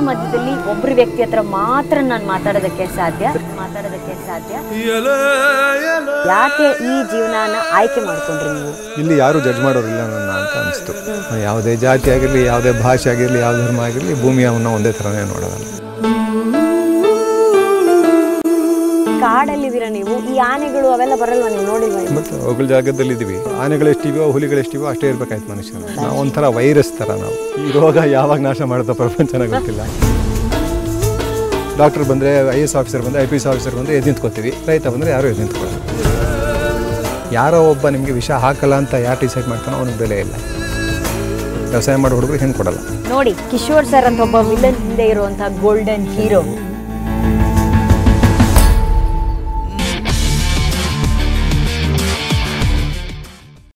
ಮಧ್ಯದಲ್ಲಿ ಒಬ್ರು ವ್ಯಕ್ತಿ ಹತ್ರ ಮಾತ್ರ ನಾನು ಮಾತಾಡೋದಕ್ಕೆ ಸಾಧ್ಯ ಮಾತಾಡೋದಕ್ಕೆ ಸಾಧ್ಯ ಯಾಕೆ ಈ ಜೀವನನ ಆಯ್ಕೆ ಮಾಡ್ಕೊಂಡ್ರಿ ನೀವು ಇಲ್ಲಿ ಯಾರು ಜಡ್ಜ್ ಮಾಡೋರಿಲ್ಲ ನನ್ನ ಅಂತ ಅನಿಸ್ತು ಯಾವುದೇ ಜಾತಿ ಆಗಿರಲಿ ಯಾವುದೇ ಭಾಷೆ ಆಗಿರಲಿ ಯಾವ ಧರ್ಮ ಆಗಿರಲಿ ಭೂಮಿಯವನ್ನ ಒಂದೇ ಥರನೇ ನೋಡೋದಲ್ಲ ಕಾಡಲ್ಲಿದ್ದೀರಾ ನೀವು ಈ ಆನೆಗಳು ಅವೆಲ್ಲ ಬರಲ್ವಾ ನೀವು ನೋಡಿಲ್ವಾ ನೀವು? ಮತ್ತು ಅವುಗಳ ಜಾಗದಲ್ಲಿ ಇದ್ದೀವಿ ಆನೆಗಳು ಎಷ್ಟಿವೆಯೋ ಹುಲಿಗಳು ಎಷ್ಟಿವೆಯೋ ಅಷ್ಟೇ ಇರ್ಬೇಕಾಯ್ತು ಮನುಷ್ಯನ ನಾವು ಒಂಥರ ವೈರಸ್ ಥರ ನಾವು ಈ ರೋಗ ಯಾವಾಗ ನಾಶ ಮಾಡುತ್ತೋ ಪ್ರಪಂಚನ ಗೊತ್ತಿಲ್ಲ ಡಾಕ್ಟರ್ ಬಂದರೆ ಐ ಎಸ್ ಆಫೀಸರ್ ಬಂದರೆ ಐ ಪಿ ಎಸ್ ಆಫೀಸರ್ ಬಂದರೆ ಎದ್ದು ನಿಂತ್ಕೋತೀವಿ ರೈತ ಬಂದರೆ ಯಾರೂ ಎದ್ದು ನಿಂತ್ಕೊಳ್ಳೋದು ಯಾರೋ ಒಬ್ಬ ನಿಮಗೆ ವಿಷ ಹಾಕಲ್ಲ ಅಂತ ಯಾರು ಡಿಸೈಡ್ ಮಾಡ್ತಾನೋ ಅವನಿಗೆ ಬೆಲೆ ಇಲ್ಲ ವ್ಯವಸಾಯ ಮಾಡೋ ಹುಡುಗರು ಹೆಣ್ಣು ಕೊಡಲ್ಲ ನೋಡಿ ಕಿಶೋರ್ ಸರ್ ಅಂತ ಒಬ್ಬ ವಿಲನ್ ಹಿಂದೆ ಇರುವಂತಹ ಗೋಲ್ಡನ್ ಹೀರೋ